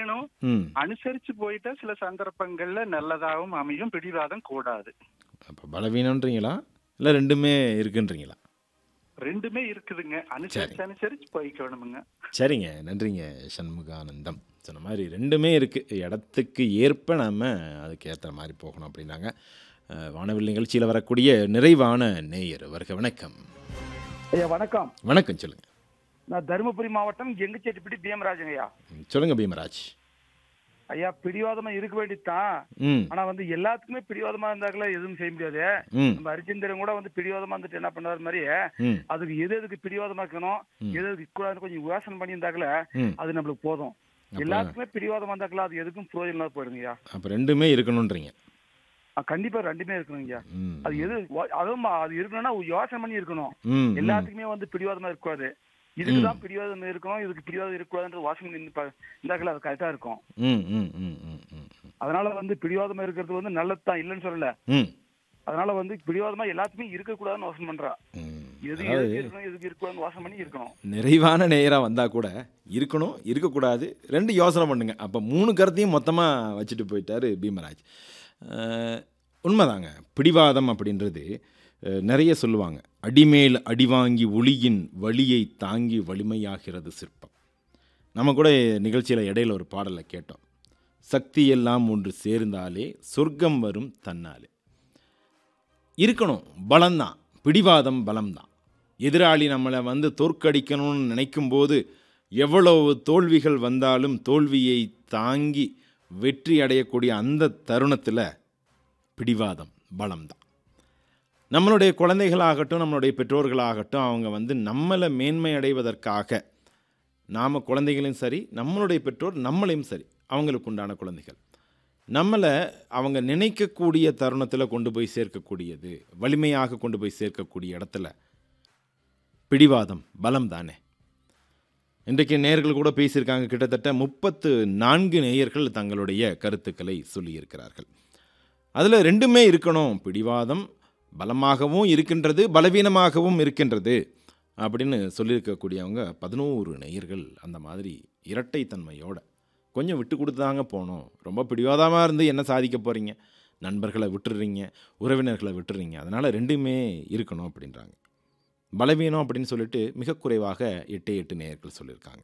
இருக்கணும் ம் அனுசரிச்சு போயிட்டா சில சந்தர்ப்பங்கள்ல நல்லதாகவும் அமையும் பிடிவாதம் கூடாது அப்போ பலவீனன்றீங்களா இல்லை ரெண்டுமே இருக்குன்றீங்களா ரெண்டுமே இருக்குதுங்க அனுசரிச்சு அனுசரிச்சு போய்க்கணுமுங்க சரிங்க நன்றிங்க சண்முகானந்தம் சொன்ன மாதிரி ரெண்டுமே இருக்குது இடத்துக்கு ஏற்ப நம்ம அதுக்கு ஏற்ற மாதிரி போகணும் அப்படின்னாங்க அஹ், வானவில் நிகழ்ச்சியில் வரக்கூடிய நிறைவான நேயர் வருக வணக்கம் ஐயா வணக்கம் வணக்கம் சொல்லுங்கள் நான் தருமபுரி மாவட்டம் எங்குச்சேட்டிப்பட்டி பி எம் ராஜன் ஐயா சொல்லுங்கள் பீமராஜ் ஐயா பிடிவாதமா இருக்க வேண்டியதுதான் ம் ஆனா வந்து எல்லாத்துக்குமே பிடிவாதமா இருந்தாக்கல எதுவும் செய்ய முடியாது ம் நம்ம அரிச்சந்திரன் கூட வந்து பிடிவாதமா இருந்துட்டு என்ன பண்ணாரு மாதிரி ம் அதுக்கு எது எதுக்கு பிடிவாதமா இருக்கணும் எது எதுக்கு கூடாது கொஞ்சம் யோசனை பண்ணி இருந்தாக்கல ம் அது நம்மளுக்கு போதும் எல்லாத்துக்குமே பிடிவாதமா இருந்தாக்கல அது எதுக்கும் பிரயோஜனம் இல்லாத போயிடுங்க ஐயா அப்போ ரெண்டுமே இருக்கணுன்றீங்க ஆ, கண்டிப்பா ரெண்டுமே இருக்கணும் ஐயா ம் அது எது வ- அதுவும் அது இருக்கணும்னா யோசனை பண்ணி இருக்கணும் ம் ம். எல்லாத்துக்குமே வந்து பிடிவாதமா இருக்கக்கூடாது இதுக்குதான் பிடிவாதம் இருக்கணும் இதுக்கு பிடிவாதம் இருக்கக்கூடாதுன்ற வாசனை இருந்தாக்கல அது கரெக்டா இருக்கும் ம் ம் ம் ம் ம் ம் அதனால வந்து பிடிவாதமா இருக்கிறது வந்து நல்லதுதான் இல்லைன்னு சொல்லல ம் அதனால வந்து பிடிவாதமா எல்லாத்துக்குமே இருக்கக்கூடாதுன்னு வாசம் பண்றா ம். எது அதாவது எதுக்கு இருக்கணும் எதுக்கு இருக்கக்கூடாதுன்னு வாசம் பண்ணி இருக்கணும் நிறைவான நேயராக வந்தால் கூட இருக்கணும் இருக்கக்கூடாது ரெண்டு யோசனை பண்ணுங்க அப்போ மூணு கருத்தையும் மொத்தமாக வச்சுட்டு போயிட்டாரு பீமராஜ் அஹ், உண்மைதாங்க பிடிவாதம் அப்படின்றது அஹ், நிறைய சொல்லுவாங்க அடிமேல் அடிவாங்கி ஒளியின் வலியை தாங்கி வலிமையாகிறது சிற்பம் நம்ம கூட நிகழ்ச்சியில் இடையில ஒரு பாடலை கேட்டோம் சக்தி எல்லாம் ஒன்று சேர்ந்தாலே சொர்க்கம் வரும் தன்னாலே இருக்கணும் பலம்தான் பிடிவாதம் பலம்தான் எதிராளி நம்மளை வந்து தோற்கடிக்கணும்னு நினைக்கும்போது எவ்வளவு தோல்விகள் வந்தாலும் தோல்வியை தாங்கி வெற்றி அடையக்கூடிய அந்த தருணத்தில் பிடிவாதம் பலம்தான் நம்மளுடைய குழந்தைகளாகட்டும் நம்மளுடைய பெற்றோர்களாகட்டும் அவங்க வந்து நம்மளை மேன்மை அடைவதற்காக நாம் குழந்தைகளையும் சரி நம்மளுடைய பெற்றோர் நம்மளையும் சரி அவங்களுக்கு உண்டான குழந்தைகள் நம்மளை அவங்க நினைக்கக்கூடிய தருணத்தில் கொண்டு போய் சேர்க்கக்கூடியது வலிமையாக கொண்டு போய் சேர்க்கக்கூடிய இடத்துல பிடிவாதம் பலம் தானே இன்றைக்கு நேயர்கள் கூட பேசியிருக்காங்க கிட்டத்தட்ட முப்பத்து நான்கு நேயர்கள் தங்களுடைய கருத்துக்களை சொல்லியிருக்கிறார்கள் அதில் ரெண்டுமே இருக்கணும் பிடிவாதம் பலமாகவும் இருக்கின்றது பலவீனமாகவும் இருக்கின்றது அப்படின்னு சொல்லியிருக்கக்கூடியவங்க பதினோரு நேயர்கள் அந்த மாதிரி இரட்டைத்தன்மையோட கொஞ்சம் விட்டு கொடுத்தாங்க போகணும் ரொம்ப பிடிவாதமாக இருந்து என்ன சாதிக்க போகிறீங்க நண்பர்களை விட்டுறீங்க உறவினர்களை விட்டுறீங்க அதனால் ரெண்டுமே இருக்கணும் அப்படின்றாங்க பலவீனம் அப்படின்னு சொல்லிட்டு மிக குறைவாக எட்டு எட்டு நேயர்கள் சொல்லியிருக்காங்க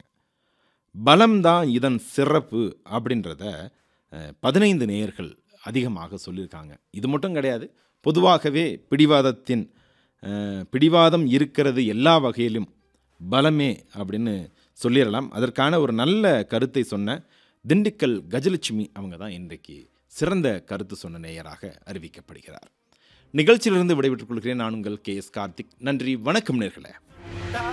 பலம்தான் இதன் சிறப்பு அப்படின்றத அஹ், பதினைந்து நேயர்கள் அதிகமாக சொல்லியிருக்காங்க இது மட்டும் கிடையாது பொதுவாகவே பிடிவாதத்தின் அஹ், பிடிவாதம் இருக்கிறது எல்லா வகையிலும் பலமே அப்படின்னு சொல்லிடலாம் அதற்கான ஒரு நல்ல கருத்தை சொன்ன திண்டுக்கல் கஜலட்சுமி அவங்க தான் இன்றைக்கு சிறந்த கருத்து சொன்ன நேயராக அறிவிக்கப்படுகிறார் நிகழ்ச்சியிலிருந்து விடைபெற்றுக் கொள்கிறேன் நான் உங்கள் கே எஸ் கார்த்திக் நன்றி வணக்கம் நேர்களே